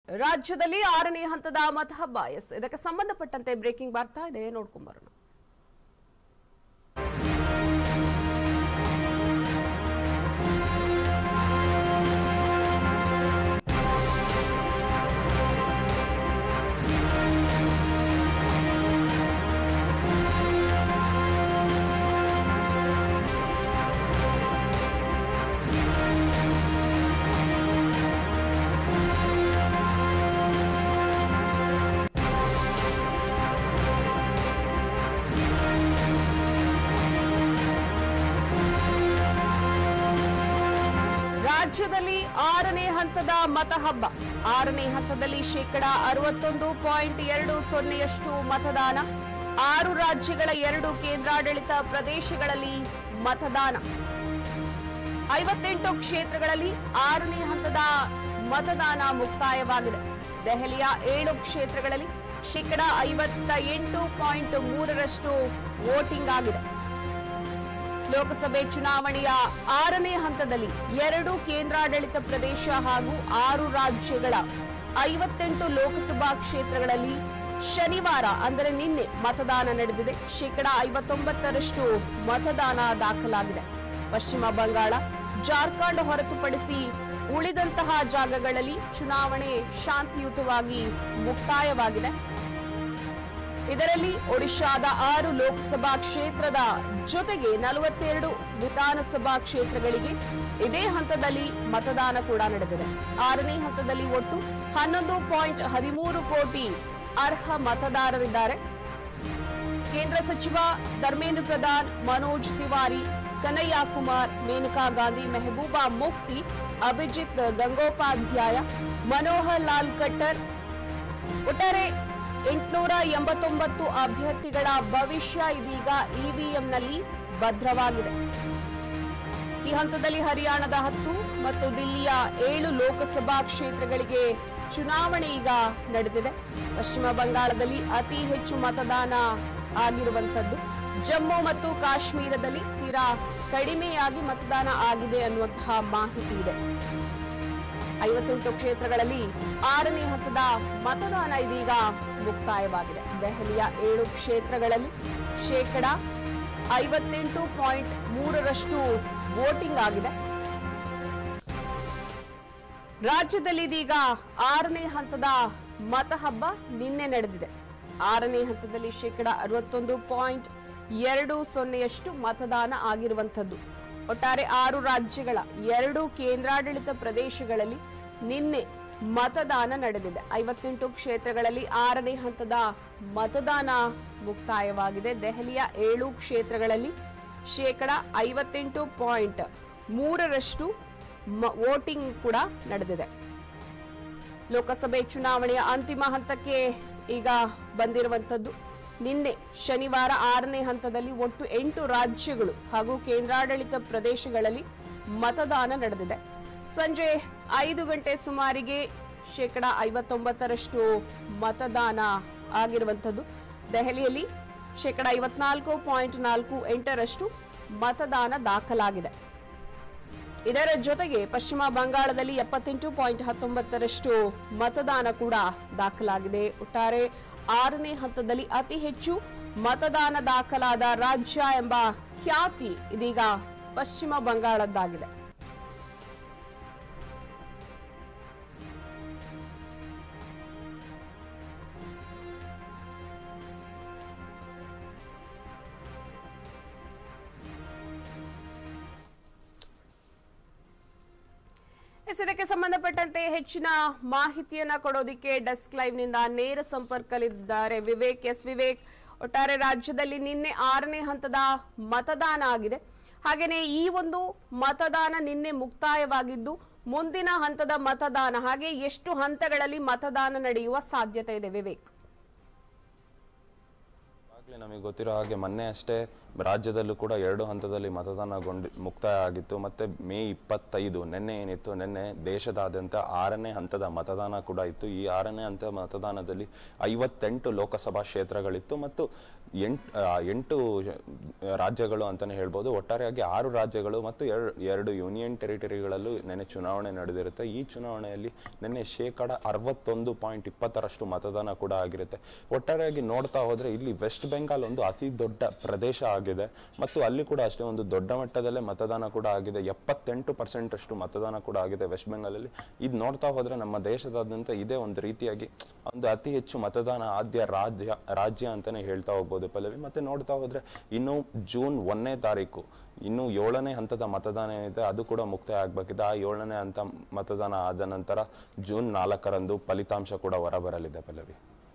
ರಾಜ್ಯದಲ್ಲಿ ಆರನೇ ಹಂತದ ಮತ ಹಬ್ಬ ಎಸ್ ಇದಕ್ಕೆ ಸಂಬಂಧಪಟ್ಟಂತೆ ಬ್ರೇಕಿಂಗ್ ಬರ್ತಾ ಇದೆ ನೋಡ್ಕೊಂಬರೋಣ ರಾಜ್ಯದಲ್ಲಿ ಆರನೇ ಹಂತದ ಮತ ಹಬ್ಬ ಆರನೇ ಹಂತದಲ್ಲಿ ಶೇಕಡ ಅರವತ್ತೊಂದು ಪಾಯಿಂಟ್ ಎರಡು ಸೊನ್ನೆಯಷ್ಟು ಮತದಾನ ಆರು ರಾಜ್ಯಗಳ ಎರಡು ಕೇಂದ್ರಾಡಳಿತ ಪ್ರದೇಶಗಳಲ್ಲಿ ಮತದಾನ ಐವತ್ತೆಂಟು ಕ್ಷೇತ್ರಗಳಲ್ಲಿ ಆರನೇ ಹಂತದ ಮತದಾನ ಮುಕ್ತಾಯವಾಗಿದೆ ದೆಹಲಿಯ ಏಳು ಕ್ಷೇತ್ರಗಳಲ್ಲಿ ಶೇಕಡ ಐವತ್ತ ಎಂಟು ಪಾಯಿಂಟ್ ಮೂರರಷ್ಟು ವೋಟಿಂಗ್ ಆಗಿದೆ ಲೋಕಸಭೆ ಚುನಾವಣೆಯ ಆರನೇ ಹಂತದಲ್ಲಿ ಎರಡು ಕೇಂದ್ರಾಡಳಿತ ಪ್ರದೇಶ ಹಾಗೂ ಆರು ರಾಜ್ಯಗಳ ಐವತ್ತೆಂಟು ಲೋಕಸಭಾ ಕ್ಷೇತ್ರಗಳಲ್ಲಿ ಶನಿವಾರ ಅಂದರೆ ನಿನ್ನೆ ಮತದಾನ ನಡೆದಿದೆ ಶೇಕಡ ಐವತ್ತೊಂಬತ್ತರಷ್ಟು ಮತದಾನ ದಾಖಲಾಗಿದೆ ಪಶ್ಚಿಮ ಬಂಗಾಳ ಜಾರ್ಖಂಡ್ ಹೊರತುಪಡಿಸಿ ಉಳಿದಂತಹ ಜಾಗಗಳಲ್ಲಿ ಚುನಾವಣೆ ಶಾಂತಿಯುತವಾಗಿ ಮುಕ್ತಾಯವಾಗಿದೆ ಇದರಲ್ಲಿ ಒಡಿಶಾದ ಆರು ಲೋಕಸಭಾ ಕ್ಷೇತ್ರದ ಜೊತೆಗೆ ನಲವತ್ತೆರಡು ವಿಧಾನಸಭಾ ಕ್ಷೇತ್ರಗಳಿಗೆ ಇದೇ ಹಂತದಲ್ಲಿ ಮತದಾನ ಕೂಡ ನಡೆದಿದೆ ಆರನೇ ಹಂತದಲ್ಲಿ ಒಟ್ಟು ಹನ್ನೊಂದು ಪಾಯಿಂಟ್ ಹದಿಮೂರು ಕೋಟಿ ಅರ್ಹ ಮತದಾರರಿದ್ದಾರೆ ಕೇಂದ್ರ ಸಚಿವ ಧರ್ಮೇಂದ್ರ ಪ್ರಧಾನ್ ಮನೋಜ್ ತಿವಾರಿ ಕನ್ನಯ್ಯ ಕುಮಾರ್ ಮೇನಕಾ ಗಾಂಧಿ ಮೆಹಬೂಬಾ ಮುಫ್ತಿ ಅಭಿಜಿತ್ ಗಂಗೋಪಾಧ್ಯಾಯ ಮನೋಹರ್ ಲಾಲ್ ಖಟ್ಟರ್ ಒಟ್ಟಾರೆ ಎಂಟುನೂರ ಎಂಬತ್ತೊಂಬತ್ತು ಅಭ್ಯರ್ಥಿಗಳ ಭವಿಷ್ಯ ಇದೀಗ ಇವಿಎಂನಲ್ಲಿ ಭದ್ರವಾಗಿದೆ ಈ ಹಂತದಲ್ಲಿ ಹರಿಯಾಣದ ಹತ್ತು ಮತ್ತು ದಿಲ್ಲಿಯ ಏಳು ಲೋಕಸಭಾ ಕ್ಷೇತ್ರಗಳಿಗೆ ಚುನಾವಣೆ ಈಗ ನಡೆದಿದೆ ಪಶ್ಚಿಮ ಬಂಗಾಳದಲ್ಲಿ ಅತಿ ಹೆಚ್ಚು ಮತದಾನ ಆಗಿರುವಂತದ್ದು ಜಮ್ಮು ಮತ್ತು ಕಾಶ್ಮೀರದಲ್ಲಿ ತೀರಾ ಕಡಿಮೆಯಾಗಿ ಮತದಾನ ಆಗಿದೆ ಅನ್ನುವಂತಹ ಮಾಹಿತಿ ಇದೆ ಐವತ್ತೆಂಟು ಕ್ಷೇತ್ರಗಳಲ್ಲಿ ಆರನೇ ಹಂತದ ಮತದಾನ ಇದೀಗ ಮುಕ್ತಾಯವಾಗಿದೆ ದೆಹಲಿಯ ಏಳು ಕ್ಷೇತ್ರಗಳಲ್ಲಿ ಶೇಕಡ ಐವತ್ತೆಂಟು ಪಾಯಿಂಟ್ ಮೂರರಷ್ಟು ವೋಟಿಂಗ್ ಆಗಿದೆ ರಾಜ್ಯದಲ್ಲಿ ಇದೀಗ ಆರನೇ ಹಂತದ ಮತ ಹಬ್ಬ ನಿನ್ನೆ ನಡೆದಿದೆ ಆರನೇ ಹಂತದಲ್ಲಿ ಶೇಕಡ ಅರವತ್ತೊಂದು ಪಾಯಿಂಟ್ ಎರಡು ಸೊನ್ನೆಯಷ್ಟು ಮತದಾನ ಆಗಿರುವಂಥದ್ದು ಒಟ್ಟಾರೆ ಆರು ರಾಜ್ಯಗಳ ಎರಡು ಕೇಂದ್ರಾಡಳಿತ ಪ್ರದೇಶಗಳಲ್ಲಿ ನಿನ್ನೆ ಮತದಾನ ನಡೆದಿದೆ ಐವತ್ತೆಂಟು ಕ್ಷೇತ್ರಗಳಲ್ಲಿ ಆರನೇ ಹಂತದ ಮತದಾನ ಮುಕ್ತಾಯವಾಗಿದೆ ದೆಹಲಿಯ ಏಳು ಕ್ಷೇತ್ರಗಳಲ್ಲಿ ಶೇಕಡ ಐವತ್ತೆಂಟು ಪಾಯಿಂಟ್ ಮೂರರಷ್ಟು ಮ- ವೋಟಿಂಗ್ ಕೂಡ ನಡೆದಿದೆ ಲೋಕಸಭೆ ಚುನಾವಣೆಯ ಅಂತಿಮ ಹಂತಕ್ಕೆ ಈಗ ಬಂದಿರುವಂತದ್ದು ನಿನ್ನೆ ಶನಿವಾರ ಆರನೇ ಹಂತದಲ್ಲಿ ಒಟ್ಟು ಎಂಟು ರಾಜ್ಯಗಳು ಹಾಗೂ ಕೇಂದ್ರಾಡಳಿತ ಪ್ರದೇಶಗಳಲ್ಲಿ ಮತದಾನ ನಡೆದಿದೆ ಸಂಜೆ ಐದು ಗಂಟೆ ಸುಮಾರಿಗೆ ಶೇಕಡ ಐವತ್ತೊಂಬತ್ತರಷ್ಟು ಮತದಾನ ಆಗಿರುವಂಥದ್ದು ದೆಹಲಿಯಲ್ಲಿ ಶೇಕಡ ಐವತ್ನಾಲ್ಕು ಪಾಯಿಂಟ್ ನಾಲ್ಕು ಎಂಟರಷ್ಟು ಮತದಾನ ದಾಖಲಾಗಿದೆ ಇದರ ಜೊತೆಗೆ ಪಶ್ಚಿಮ ಬಂಗಾಳದಲ್ಲಿ ಎಪ್ಪತ್ತೆಂಟು ಪಾಯಿಂಟ್ ಹತ್ತೊಂಬತ್ತರಷ್ಟು ಮತದಾನ ಕೂಡ ದಾಖಲಾಗಿದೆ ಒಟ್ಟಾರೆ ಆರನೇ ಹಂತದಲ್ಲಿ ಅತಿ ಹೆಚ್ಚು ಮತದಾನ ದಾಖಲಾದ ರಾಜ್ಯ ಎಂಬ ಖ್ಯಾತಿ ಇದೀಗ ಪಶ್ಚಿಮ ಬಂಗಾಳದ್ದಾಗಿದೆ ಎಸ್, ಇದಕ್ಕೆ ಸಂಬಂಧಪಟ್ಟಂತೆ ಹೆಚ್ಚಿನ ಮಾಹಿತಿಯನ್ನ ಕೊಡೋದಿಕ್ಕೆ ಡೆಸ್ಕ್ ಲೈವ್ ನಿಂದ ನೇರ ಸಂಪರ್ಕದಲ್ಲಿದ್ದಾರೆ ವಿವೇಕ್ ಎಸ್ ವಿವೇಕ್ ಒಟ್ಟಾರೆ ರಾಜ್ಯದಲ್ಲಿ ನಿನ್ನೆ ಆರನೇ ಹಂತದ ಮತದಾನ ಆಗಿದೆ ಹಾಗೇನೆ ಈ ಒಂದು ಮತದಾನ ನಿನ್ನೆ ಮುಕ್ತಾಯವಾಗಿದ್ದು ಮುಂದಿನ ಹಂತದ ಮತದಾನ ಹಾಗೆ ಎಷ್ಟು ಹಂತಗಳಲ್ಲಿ ಮತದಾನ ನಡೆಯುವ ಸಾಧ್ಯತೆ ಇದೆ ವಿವೇಕ್ ನಮಗೆ ಗೊತ್ತಿರೋ ಹಾಗೆ ಮೊನ್ನೆ ಅಷ್ಟೇ ರಾಜ್ಯದಲ್ಲೂ ಕೂಡ ಎರಡು ಹಂತದಲ್ಲಿ ಮತದಾನಗೊಂಡು ಮುಕ್ತಾಯ ಆಗಿತ್ತು ಮತ್ತೆ ಮೇ ಇಪ್ಪತ್ತೈದು ನಿನ್ನೆ ಏನಿತ್ತು ನಿನ್ನೆ ದೇಶದಾದ್ಯಂತ ಆರನೇ ಹಂತದ ಮತದಾನ ಕೂಡ ಇತ್ತು ಈ ಆರನೇ ಹಂತ ಮತದಾನದಲ್ಲಿ ಐವತ್ತೆಂಟು ಲೋಕಸಭಾ ಕ್ಷೇತ್ರಗಳಿತ್ತು ಮತ್ತು ಎಂಟು ಎಂಟು ರಾಜ್ಯಗಳು ಅಂತಲೇ ಹೇಳ್ಬೋದು ಒಟ್ಟಾರೆಯಾಗಿ ಆರು ರಾಜ್ಯಗಳು ಮತ್ತು ಎರಡು ಎರಡು ಯೂನಿಯನ್ ಟೆರಿಟರಿಗಳಲ್ಲೂ ನಿನ್ನೆ ಚುನಾವಣೆ ನಡೆದಿರುತ್ತೆ ಈ ಚುನಾವಣೆಯಲ್ಲಿ ನಿನ್ನೆ ಶೇಕಡ ಅರವತ್ತೊಂದು ಪಾಯಿಂಟ್ ಇಪ್ಪತ್ತರಷ್ಟು ಮತದಾನ ಕೂಡ ಆಗಿರುತ್ತೆ ಒಟ್ಟಾರೆಯಾಗಿ ನೋಡ್ತಾ ಹೋದರೆ ಇಲ್ಲಿ ವೆಸ್ಟ್ ಬೆಂಗಾಲ್ ಒಂದು ಅತಿ ದೊಡ್ಡ ಪ್ರದೇಶ ಆಗಿದೆ ಮತ್ತು ಅಲ್ಲಿ ಕೂಡ ಅಷ್ಟೇ ಒಂದು ದೊಡ್ಡ ಮಟ್ಟದಲ್ಲೇ ಮತದಾನ ಕೂಡ ಆಗಿದೆ ಎಪ್ಪತ್ತೆಂಟು ಪರ್ಸೆಂಟ್ ಅಷ್ಟು ಮತದಾನ ಕೂಡ ಆಗಿದೆ ವೆಸ್ಟ್ ಬೆಂಗಾಲಲ್ಲಿ ಇದು ನೋಡ್ತಾ ಹೋದರೆ ನಮ್ಮ ದೇಶದಾದ್ಯಂತ ಇದೇ ಒಂದು ರೀತಿಯಾಗಿ ಒಂದು ಅತಿ ಹೆಚ್ಚು ಮತದಾನ ಆದ್ಯ ರಾಜ್ಯ ರಾಜ್ಯ ಅಂತಾನೆ ಹೇಳ್ತಾ ಹೋಗ್ಬೋದು ಪಲ್ಲವಿ ಮತ್ತೆ ನೋಡ್ತಾ ಹೋದ್ರೆ ಇನ್ನು ಜೂನ್ ಒಂದನೇ ತಾರೀಕು ಇನ್ನು ಏಳನೇ ಹಂತದ ಮತದಾನ ಏನಿದೆ ಅದು ಕೂಡ ಮುಕ್ತಾಯ ಆಗ್ಬೇಕಿದೆ ಆ ಏಳನೇ ಹಂತ ಮತದಾನ ಆದ ನಂತರ ಜೂನ್ ನಾಲ್ಕರಂದು ಫಲಿತಾಂಶ ಕೂಡ ಹೊರಬರಲಿದೆ ಪಲ್ಲವಿ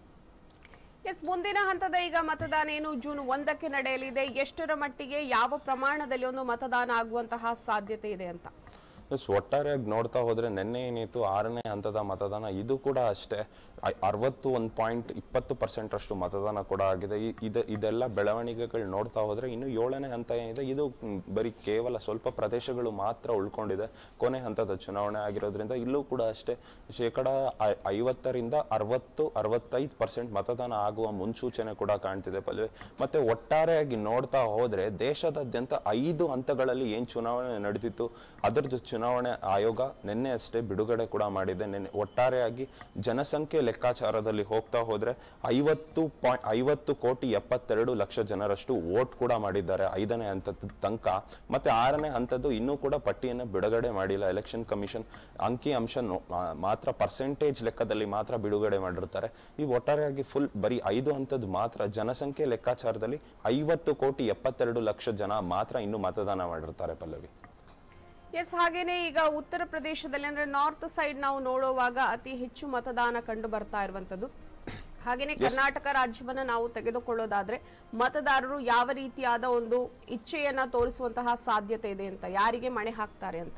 ಎಸ್ ಮುಂದಿನ ಹಂತದ ಈಗ ಮತದಾನ ಏನು ಜೂನ್ ಒಂದಕ್ಕೆ ನಡೆಯಲಿದೆ ಎಷ್ಟರ ಮಟ್ಟಿಗೆ ಯಾವ ಪ್ರಮಾಣದಲ್ಲಿ ಒಂದು ಮತದಾನ ಆಗುವಂತಹ ಸಾಧ್ಯತೆ ಇದೆ ಅಂತ ಎಸ್ ಒಟ್ಟಾರೆಯಾಗಿ ನೋಡ್ತಾ ಹೋದ್ರೆ ನಿನ್ನೆ ಏನಿತ್ತು ಆರನೇ ಹಂತದ ಮತದಾನ ಇದು ಕೂಡ ಅಷ್ಟೇ ಐ- ಅರವತ್ತು ಒಂದು ಪಾಯಿಂಟ್ ಇಪ್ಪತ್ತು ಪರ್ಸೆಂಟ್ ಅಷ್ಟು ಮತದಾನ ಕೂಡ ಆಗಿದೆ ಈ- ಇದು ಇದೆಲ್ಲ ಬೆಳವಣಿಗೆಗಳು ನೋಡ್ತಾ ಹೋದ್ರೆ ಇನ್ನು ಏಳನೇ ಹಂತ ಏನಿದೆ ಇದು ಮ್, ಬರೀ ಕೇವಲ ಸ್ವಲ್ಪ ಪ್ರದೇಶಗಳು ಮಾತ್ರ ಉಳ್ಕೊಂಡಿದೆ ಕೊನೆ ಹಂತದ ಚುನಾವಣೆ ಆಗಿರೋದ್ರಿಂದ ಇಲ್ಲೂ ಕೂಡ ಅಷ್ಟೇ ಶೇಕಡ ಐ- ಐವತ್ತರಿಂದ ಅರವತ್ತು ಅರವತ್ತೈದು ಪರ್ಸೆಂಟ್ ಮತದಾನ ಆಗುವ ಮುನ್ಸೂಚನೆ ಕೂಡ ಕಾಣ್ತಿದೆ ಪಲ್ವಿ ಮತ್ತೆ ಒಟ್ಟಾರೆಯಾಗಿ ನೋಡ್ತಾ ಹೋದ್ರೆ ದೇಶದಾದ್ಯಂತ ಐದು ಹಂತಗಳಲ್ಲಿ ಏನ್ ಚುನಾವಣೆ ನಡೆದಿತ್ತು ಅದರದ್ದು ಚುನಾವಣೆ ಆಯೋಗ ನಿನ್ನೆ ಅಷ್ಟೇ ಬಿಡುಗಡೆ ಕೂಡ ಮಾಡಿದೆ ನಿನ್ನೆ ಒಟ್ಟಾರೆಯಾಗಿ ಜನಸಂಖ್ಯೆ ಲೆಕ್ಕಾಚಾರದಲ್ಲಿ ಹೋಗ್ತಾ ಹೋದ್ರೆ ಐವತ್ತು ಪಾಯಿಂಟ್ ಐವತ್ತು ಕೋಟಿ ಎಪ್ಪತ್ತೆರಡು ಲಕ್ಷ ಜನರಷ್ಟು ವೋಟ್ ಕೂಡ ಮಾಡಿದ್ದಾರೆ ಐದನೇ ಹಂತದ ತನಕ ಮತ್ತೆ ಆರನೇ ಹಂತದ್ದು ಇನ್ನೂ ಕೂಡ ಪಟ್ಟಿಯನ್ನು ಬಿಡುಗಡೆ ಮಾಡಿಲ್ಲ ಎಲೆಕ್ಷನ್ ಕಮಿಷನ್ ಅಂಕಿ ಅಂಶ ನೋ- ಮಾ- ಮಾತ್ರ ಪರ್ಸೆಂಟೇಜ್ ಲೆಕ್ಕದಲ್ಲಿ ಮಾತ್ರ ಬಿಡುಗಡೆ ಮಾಡಿರ್ತಾರೆ ಈ ಒಟ್ಟಾರೆಯಾಗಿ ಫುಲ್ ಬರೀ ಐದು ಹಂತದ್ದು ಮಾತ್ರ ಜನಸಂಖ್ಯೆ ಲೆಕ್ಕಾಚಾರದಲ್ಲಿ ಐವತ್ತು ಕೋಟಿ ಎಪ್ಪತ್ತೆರಡು ಲಕ್ಷ ಜನ ಮಾತ್ರ ಇನ್ನು ಮತದಾನ ಮಾಡಿರ್ತಾರೆ ಪಲ್ಲವಿ ಎಸ್ ಹಾಗೇನೆ ಈಗ ಉತ್ತರ ಪ್ರದೇಶದಲ್ಲಿ ಅಂದ್ರೆ ನಾರ್ತ್ ಸೈಡ್ ನಾವು ನೋಡುವಾಗ ಅತಿ ಹೆಚ್ಚು ಮತದಾನ ಕಂಡು ಬರ್ತಾ ಇರುವಂತದ್ದು ಹಾಗೇನೆ ಕರ್ನಾಟಕ ರಾಜ್ಯವನ್ನ ನಾವು ತೆಗೆದುಕೊಳ್ಳೋದಾದ್ರೆ ಮತದಾರರು ಯಾವ ರೀತಿಯಾದ ಒಂದು ಇಚ್ಛೆಯನ್ನ ತೋರಿಸುವಂತಹ ಸಾಧ್ಯತೆ ಇದೆ ಅಂತ ಯಾರಿಗೆ ಮಣೆ ಹಾಕ್ತಾರೆ ಅಂತ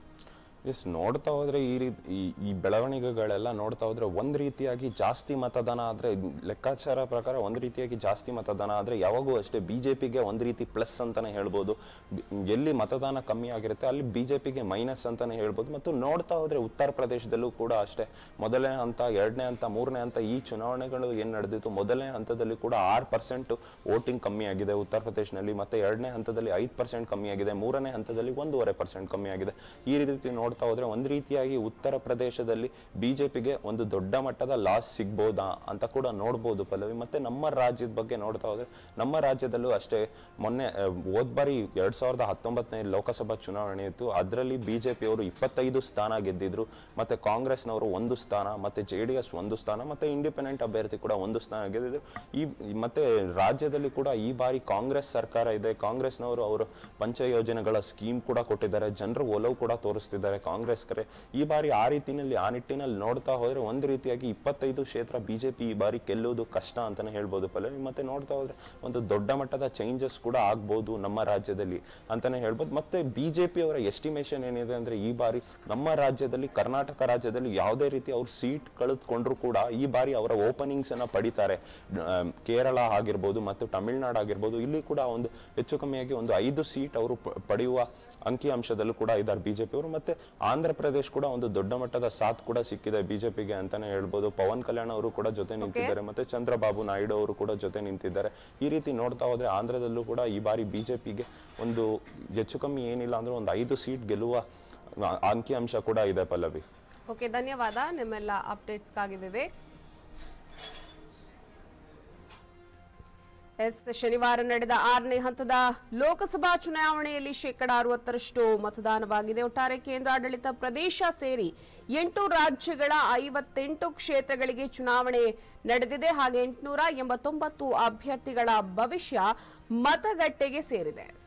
ಎಸ್ ನೋಡ್ತಾ ಹೋದ್ರೆ ಈ ರೀತಿ ಈ ಈ ಬೆಳವಣಿಗೆಗಳೆಲ್ಲ ನೋಡ್ತಾ ಹೋದ್ರೆ ಒಂದ್ ರೀತಿಯಾಗಿ ಜಾಸ್ತಿ ಮತದಾನ ಆದ್ರೆ ಲೆಕ್ಕಾಚಾರ ಪ್ರಕಾರ ಒಂದ್ ರೀತಿಯಾಗಿ ಜಾಸ್ತಿ ಮತದಾನ ಆದ್ರೆ ಯಾವಾಗೂ ಅಷ್ಟೇ ಬಿಜೆಪಿಗೆ ಒಂದ್ ರೀತಿ ಪ್ಲಸ್ ಅಂತಾನೆ ಹೇಳ್ಬೋದು ಬಿ- ಎಲ್ಲಿ ಮತದಾನ ಕಮ್ಮಿ ಆಗಿರುತ್ತೆ ಅಲ್ಲಿ ಬಿಜೆಪಿಗೆ ಮೈನಸ್ ಅಂತಾನೆ ಹೇಳ್ಬೋದು ಮತ್ತು ನೋಡ್ತಾ ಹೋದ್ರೆ ಉತ್ತರ ಪ್ರದೇಶದಲ್ಲೂ ಕೂಡ ಅಷ್ಟೇ ಮೊದಲನೇ ಹಂತ ಎರಡನೇ ಹಂತ ಮೂರನೇ ಹಂತ ಈ ಚುನಾವಣೆಗಳು ಏನ್ ನಡೆದಿತ್ತು ಮೊದಲನೇ ಹಂತದಲ್ಲಿ ಕೂಡ ಆರು ಪರ್ಸೆಂಟ್ ವೋಟಿಂಗ್ ಕಮ್ಮಿ ಆಗಿದೆ ಉತ್ತರ ಪ್ರದೇಶನಲ್ಲಿ ಮತ್ತೆ ಎರಡನೇ ಹಂತದಲ್ಲಿ ಐದು ಪರ್ಸೆಂಟ್ ಕಮ್ಮಿ ಆಗಿದೆ ಮೂರನೇ ಹಂತದಲ್ಲಿ ಒಂದೂವರೆ ಪರ್ಸೆಂಟ್ ಕಮ್ಮಿ ಆಗಿದೆ ಈ ರೀತಿ ನೋಡ್ತಾ ಹೋದ್ರೆ ಒಂದ್ ರೀತಿಯಾಗಿ ಉತ್ತರ ಪ್ರದೇಶದಲ್ಲಿ ಬಿಜೆಪಿಗೆ ಒಂದು ದೊಡ್ಡ ಮಟ್ಟದ ಲಾಸ್ ಸಿಗ್ಬೋದಾ ಅಂತ ಕೂಡ ನೋಡ್ಬೋದು ಪಲ್ಲವಿ ಮತ್ತೆ ನಮ್ಮ ರಾಜ್ಯದ ಬಗ್ಗೆ ನೋಡ್ತಾ ಹೋದ್ರೆ ನಮ್ಮ ರಾಜ್ಯದಲ್ಲೂ ಅಷ್ಟೇ ಮೊನ್ನೆ ಆ, ಹೋದ್ ಬಾರಿ ಎರಡ್ ಸಾವಿರದ ಹತ್ತೊಂಬತ್ತನೇ ಲೋಕಸಭಾ ಚುನಾವಣೆ ಇತ್ತು ಅದರಲ್ಲಿ ಬಿಜೆಪಿ ಅವರು ಇಪ್ಪತ್ತೈದು ಸ್ಥಾನ ಗೆದ್ದಿದ್ರು ಮತ್ತೆ ಕಾಂಗ್ರೆಸ್ನವರು ಒಂದು ಸ್ಥಾನ ಮತ್ತೆ ಜೆ ಡಿ ಎಸ್ ಒಂದು ಸ್ಥಾನ ಮತ್ತೆ ಇಂಡಿಪೆಂಡೆಂಟ್ ಅಭ್ಯರ್ಥಿ ಕೂಡ ಒಂದು ಸ್ಥಾನ ಗೆದ್ದಿದ್ರು ಈ ಮತ್ತೆ ರಾಜ್ಯದಲ್ಲಿ ಕೂಡ ಈ ಬಾರಿ ಕಾಂಗ್ರೆಸ್ ಸರ್ಕಾರ ಇದೆ ಕಾಂಗ್ರೆಸ್ನವರು ಅವರು ಪಂಚ ಯೋಜನೆಗಳ ಸ್ಕೀಮ್ ಕೂಡ ಕೊಟ್ಟಿದ್ದಾರೆ ಜನರು ಒಲವು ಕೂಡ ತೋರಿಸ್ತಿದ್ದಾರೆ ಕಾಂಗ್ರೆಸ್ ಕರೆ ಈ ಬಾರಿ ಆ ರೀತಿನಲ್ಲಿ ಆ ನಿಟ್ಟಿನಲ್ಲಿ ನೋಡ್ತಾ ಹೋದ್ರೆ ಒಂದು ರೀತಿಯಾಗಿ ಇಪ್ಪತ್ತೈದು ಕ್ಷೇತ್ರ ಬಿಜೆಪಿ ಈ ಬಾರಿ ಗೆಲ್ಲುವುದು ಕಷ್ಟ ಅಂತಾನೆ ಹೇಳ್ಬೋದು ಪಲ್ಲವಿ ಮತ್ತೆ ನೋಡ್ತಾ ಹೋದ್ರೆ ಒಂದು ದೊಡ್ಡ ಮಟ್ಟದ ಚೇಂಜಸ್ ಕೂಡ ಆಗ್ಬೋದು ನಮ್ಮ ರಾಜ್ಯದಲ್ಲಿ ಅಂತಾನೆ ಹೇಳ್ಬೋದು ಮತ್ತೆ ಬಿಜೆಪಿ ಅವರ ಎಸ್ಟಿಮೇಷನ್ ಏನಿದೆ ಅಂದ್ರೆ ಈ ಬಾರಿ ನಮ್ಮ ರಾಜ್ಯದಲ್ಲಿ ಕರ್ನಾಟಕ ರಾಜ್ಯದಲ್ಲಿ ಯಾವುದೇ ರೀತಿ ಅವ್ರು ಸೀಟ್ ಕಳೆದುಕೊಂಡ್ರು ಕೂಡ ಈ ಬಾರಿ ಅವರ ಓಪನಿಂಗ್ಸ್ ಅನ್ನ ಪಡಿತಾರೆ ಆಮ್, ಕೇರಳ ಆಗಿರ್ಬೋದು ಮತ್ತು ತಮಿಳುನಾಡು ಆಗಿರ್ಬೋದು ಇಲ್ಲಿ ಕೂಡ ಒಂದು ಹೆಚ್ಚು ಕಮ್ಮಿಯಾಗಿ ಒಂದು ಐದು ಸೀಟ್ ಅವರು ಪ- ಪಡೆಯುವ ಅಂಕಿ ಅಂಶದಲ್ಲೂ ಕೂಡ ಇದ್ದಾರೆ ಬಿಜೆಪಿ ಅವರು ಮತ್ತೆ ಆಂಧ್ರ ಪ್ರದೇಶ್ ಕೂಡ ಒಂದು ದೊಡ್ಡ ಮಟ್ಟದ ಸಾಥ್ ಕೂಡ ಸಿಕ್ಕಿದೆ ಬಿಜೆಪಿಗೆ ಅಂತಾನೆ ಹೇಳ್ಬೋದು ಪವನ್ ಕಲ್ಯಾಣ್ ಅವರು ಕೂಡ ಜೊತೆ ನಿಂತಿದ್ದಾರೆ ಮತ್ತೆ ಚಂದ್ರಬಾಬು ನಾಯ್ಡು ಅವರು ಕೂಡ ಜೊತೆ ನಿಂತಿದ್ದಾರೆ ಈ ರೀತಿ ನೋಡ್ತಾ ಹೋದ್ರೆ ಆಂಧ್ರದಲ್ಲೂ ಕೂಡ ಈ ಬಾರಿ ಬಿಜೆಪಿಗೆ ಒಂದು ಹೆಚ್ಚು ಕಮ್ಮಿ ಏನಿಲ್ಲ ಅಂದ್ರೆ ಒಂದು ಐದು ಸೀಟ್ ಗೆಲ್ಲುವ ಆ- ಅಂಕಿ ಅಂಶ ಕೂಡ ಇದೆ ಪಲ್ಲವಿ ಓಕೆ ಧನ್ಯವಾದ ನಿಮ್ಮೆಲ್ಲ ಅಪ್ಡೇಟ್ಸ್ಗಾಗಿ ವಿವೇಕ್ ಎಸ್ ಶನಿವಾರ ನಡೆದ ಆರನೇ ಹಂತದ ಲೋಕಸಭಾ ಚುನಾವಣೆಯಲ್ಲಿ ಶೇಕಡ ಅರವತ್ತರಷ್ಟು ಮತದಾನವಾಗಿದೆ ಒಟ್ಟಾರೆ ಕೇಂದ್ರಾಡಳಿತ ಪ್ರದೇಶ ಸೇರಿ ಎಂಟು ರಾಜ್ಯಗಳ ಐವತ್ತೆಂಟು ಕ್ಷೇತ್ರಗಳಿಗೆ ಚುನಾವಣೆ ನಡೆದಿದೆ ಹಾಗೆ ಎಂಟುನೂರ ಎಂಬತ್ತೊಂಬತ್ತು ಅಭ್ಯರ್ಥಿಗಳ ಭವಿಷ್ಯ ಮತಗಟ್ಟೆಗೆ ಸೇರಿದೆ